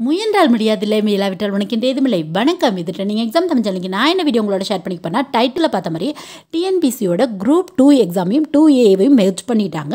முயன்றால் முடியாதில்லை இல்லாவிட்டால் உனக்கு இந்த எதுமில்லை வணக்கம் இது நீங்கள் எக்ஸாம் தமிழ் சேனலுக்கு நான் என்ன வீடியோ உங்களோட ஷேர் பண்ணிக்க போனால் டைட்டில் பார்த்த மாதிரி டிஎன்பிசியோட குரூப் டூ எக்ஸாமையும் டூ ஏவையும் மெர்ஜ் பண்ணிட்டாங்க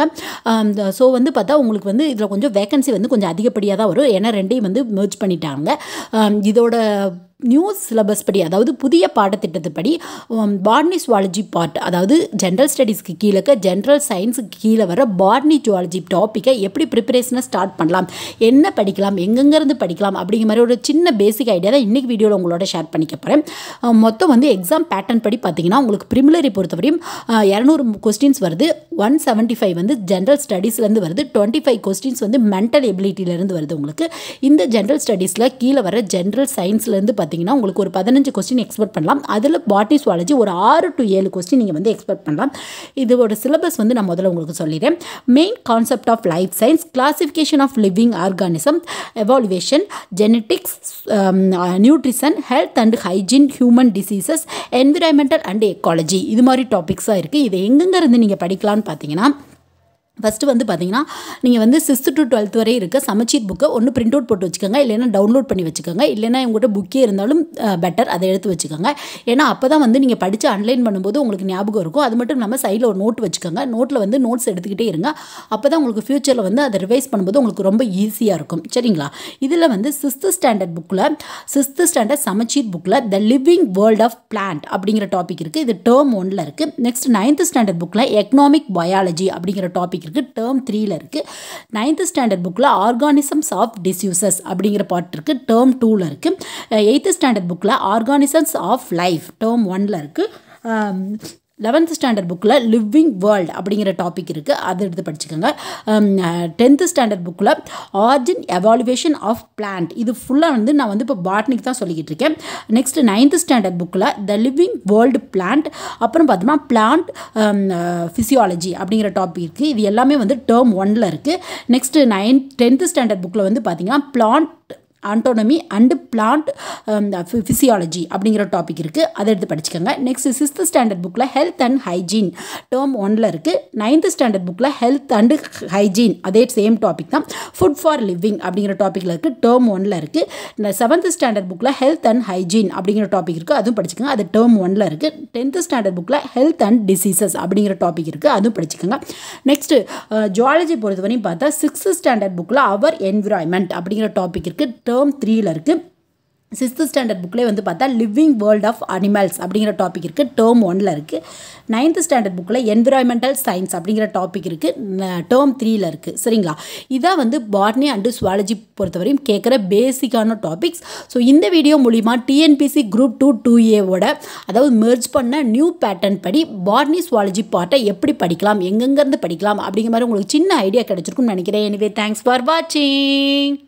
ஸோ வந்து பார்த்தா உங்களுக்கு வந்து இதில் கொஞ்சம் வேகன்சி வந்து கொஞ்சம் அதிகப்படியாக தான் வரும் ஏன்னா ரெண்டையும் வந்து மெர்ஜ் பண்ணிட்டாங்க ஆம், இதோட நியூ சிலபஸ் படி அதாவது புதிய பாடத்திட்டத்துப்படி பாட்னி ஜுவாலஜி பார்ட் அதாவது ஜென்ரல் ஸ்டடீஸ்க்கு கீழே ஜென்ரல் சயின்ஸுக்கு கீழே வர பாட்னி ஜுவாலஜி டாப்பிக்கை எப்படி ப்ரிப்பரேஷனை ஸ்டார்ட் பண்ணலாம் என்ன படிக்கலாம் எங்கெங்கேருந்து படிக்கலாம் அப்படிங்கிற மாதிரி ஒரு சின்ன பேசிக் ஐடியா தான் இன்றைக்கி வீடியோவில் உங்களோட ஷேர் பண்ணிக்க போகிறேன் மொத்தம் வந்து எக்ஸாம் பேட்டர்ன் படி பார்த்தீங்கன்னா உங்களுக்கு ப்ரிமிலரி பொறுத்தவரையும் இரநூறு கொஸ்டின்ஸ் வருது ஒன் செவன்ட்டி ஃபைவ் வந்து ஜென்ரல் ஸ்டடீஸ்லேருந்து வருது டுவெண்ட்டி ஃபைவ் கொஸ்டின்ஸ் வந்து மென்டல் எபிலிட்டியிலேருந்து வருது உங்களுக்கு இந்த ஜென்ரல் ஸ்டடீஸில் கீழே வர ஜென்ரல் சயின்ஸ்லேருந்து பார்த்தீங்கன்னா உங்களுக்கு ஒரு பதினஞ்சு கொஸ்டின் எக்ஸ்பெக்ட் பண்ணலாம் அதில் பாட்னி சுவாலஜி ஒரு ஆறு டு ஏழு கொஸ்டின் நீங்கள் வந்து எக்ஸ்பெக்ட் பண்ணலாம் இதோட சிலபஸ் வந்து நான் முதல்ல உங்களுக்கு சொல்லிடுறேன் main concept of life science classification of living organism evolution genetics nutrition health and hygiene human diseases environmental and ecology இது மாதிரி டாபிக்ஸாக இருக்குது இது எங்கெங்க இருந்து நீங்கள் படிக்கலாம்னு பார்த்தீங்கன்னா ஃபஸ்ட்டு வந்து பார்த்தீங்கன்னா நீங்கள் வந்து சிக்ஸ்த்து டு டுவெல்த் வரை இருக்க சமச்சீர் புக்கை ஒன்று பிரிண்ட் அவுட் போட்டு வச்சுக்கோங்க இல்லைன்னா டவுன்லோட் பண்ணி வச்சுக்கோங்க இல்லைன்னா உங்கள்கிட்ட புக்கே இருந்தாலும் பெட்டர் அதை எடுத்து வச்சுக்கோங்க ஏன்னா அப்போ தான் வந்து நீங்கள் படித்து அன்லைன் பண்ணும்போது உங்களுக்கு ஞாபகம் இருக்கும் அது மட்டும் இல்லாமல் சைடில் ஒரு நோட் வச்சுக்கோங்க நோட்டில் வந்து நோட்ஸ் எடுத்துக்கிட்டே இருங்க அப்போ தான் உங்களுக்கு ஃப்யூச்சரில் வந்து அதை ரிவைஸ் பண்ணும்போது உங்களுக்கு ரொம்ப ஈஸியாக இருக்கும் சரிங்களா இதில் வந்து சிக்ஸ்த்து ஸ்டாண்டர்ட் புக்கில் சிக்ஸ்த்து ஸ்டாண்டர்ட் சமச்சீர் புக்கில் the living world of plant அப்படிங்கிற டாபிக் இருக்குது இது டேர்ம் ஒனில் இருக்குது நெக்ஸ்ட் நைன்த்து ஸ்டாண்டர்ட் புக்கில் எக்கனாமிக் பயாலஜி அப்படிங்கிற டாபிக் இருக்குது டேர்ம் த்ரீல இருக்குது நைன்த்து ஸ்டாண்டர்ட் புக்கில் ஆர்கானிசம்ஸ் ஆஃப் டிஸ்யூசஸ் அப்படிங்கிற பார்ட் இருக்குது டேர்ம் டூவில் இருக்குது எயித்து ஸ்டாண்டர்ட் புக்கில் ஆர்கானிசம்ஸ் ஆஃப் லைஃப் டேர்ம் ஒனில் இருக்குது லெவன்த் ஸ்டாண்டர்ட் புக்கில் லிவிங் வேர்ல்ட் அப்படிங்கிற டாபிக் இருக்குது அதை எடுத்து படிச்சுக்கோங்க டென்த்து ஸ்டாண்டர்ட் புக்கில் ஆர்ஜின் எவாலுவேஷன் ஆஃப் பிளான்ட் இது ஃபுல்லாக வந்து நான் வந்து இப்போ பாட்னிக் தான் சொல்லிக்கிட்டு இருக்கேன் நெக்ஸ்ட் நைன்த்து ஸ்டாண்டர்ட் புக்கில் த லிவிங் வேர்ல்டு பிளான்ட் அப்புறம் பார்த்தோம்னா பிளான்ட் ஃபிசியாலஜி அப்படிங்கிற டாபிக் இருக்குது இது எல்லாமே வந்து டேர்ம் ஒனில் இருக்குது நெக்ஸ்ட்டு நைன்த் டென்த்து ஸ்டாண்டர்ட் புக்கில் வந்து பார்த்தீங்கன்னா plant anatomy and plant physiology அப்படிங்கிற டாபிக் இருக்குது அதை எடுத்து படிச்சுக்கோங்க நெக்ஸ்ட் சிக்ஸ்த் ஸ்டாண்டர்ட் புக்கில் ஹெல்த் அண்ட் ஹைஜீன் டேர்ம் ஒனில் இருக்குது நைன்த் ஸ்டாண்டர்ட் புக்கில் ஹெல்த் அண்டு ஹைஜீன் அதே சேம் டாபிக் தான் ஃபுட் ஃபார் லிவிங் அப்படிங்கிற டாப்பிக்கில் இருக்குது டேர்ம் ஒனில் இருக்குது செவன்த் ஸ்டாண்டர்ட் புக்கில் ஹெல்த் அண்ட் ஹைஜீன் அப்படிங்கிற டாபிக் இருக்குது அதுவும் படிச்சுக்கோங்க அது டேர்ம் ஒனில் இருக்குது டென்த்து ஸ்டாண்டர்ட் புக்கில் ஹெல்த் அண்ட் டிசீசஸ் அப்படிங்கிற டாபிக் இருக்குது அதுவும் படிச்சுக்கோங்க நெக்ஸ்ட்டு ஜுவாலஜி பொறுத்தவரையும் பார்த்தா சிக்ஸ்த் ஸ்டாண்டர்ட் புக்கில் அவர் என்விரான்மெண்ட் அப்படிங்கிற டாபிக் இருக்குது டேர்ம் த்ரீல இருக்குது சிக்ஸ்த்து ஸ்டாண்டர்ட் புக்லேயே வந்து பார்த்தா லிவிங் வேர்ல்ட் ஆஃப் அனிமல்ஸ் அப்படிங்கிற டாபிக் இருக்குது டேர்ம் ஒனில் இருக்குது நைன்த்து ஸ்டாண்டர்ட் புக்கில் என்விரான்மெண்டல் சயின்ஸ் அப்படிங்கிற டாபிக் இருக்குது டேர்ம் த்ரீல இருக்குது சரிங்களா இதான் வந்து பாட்னி அண்டு சுவாலஜி பொறுத்தவரையும் கேட்குற பேசிக்கான டாபிக்ஸ் ஸோ இந்த வீடியோ மூலிமா டிஎன்பிசி குரூப் டூ டூ ஏவோட அதாவது மெர்ஜ் பண்ண நியூ பேட்டர்ன் படி பாட்னி சுவாலஜி பார்ட்டை எப்படி படிக்கலாம் எங்கெங்கேருந்து படிக்கலாம் அப்படிங்கிற மாதிரி உங்களுக்கு சின்ன ஐடியா கிடச்சிருக்கும்னு நினைக்கிறேன் எனிவே தேங்க்ஸ் ஃபார் வாட்சிங்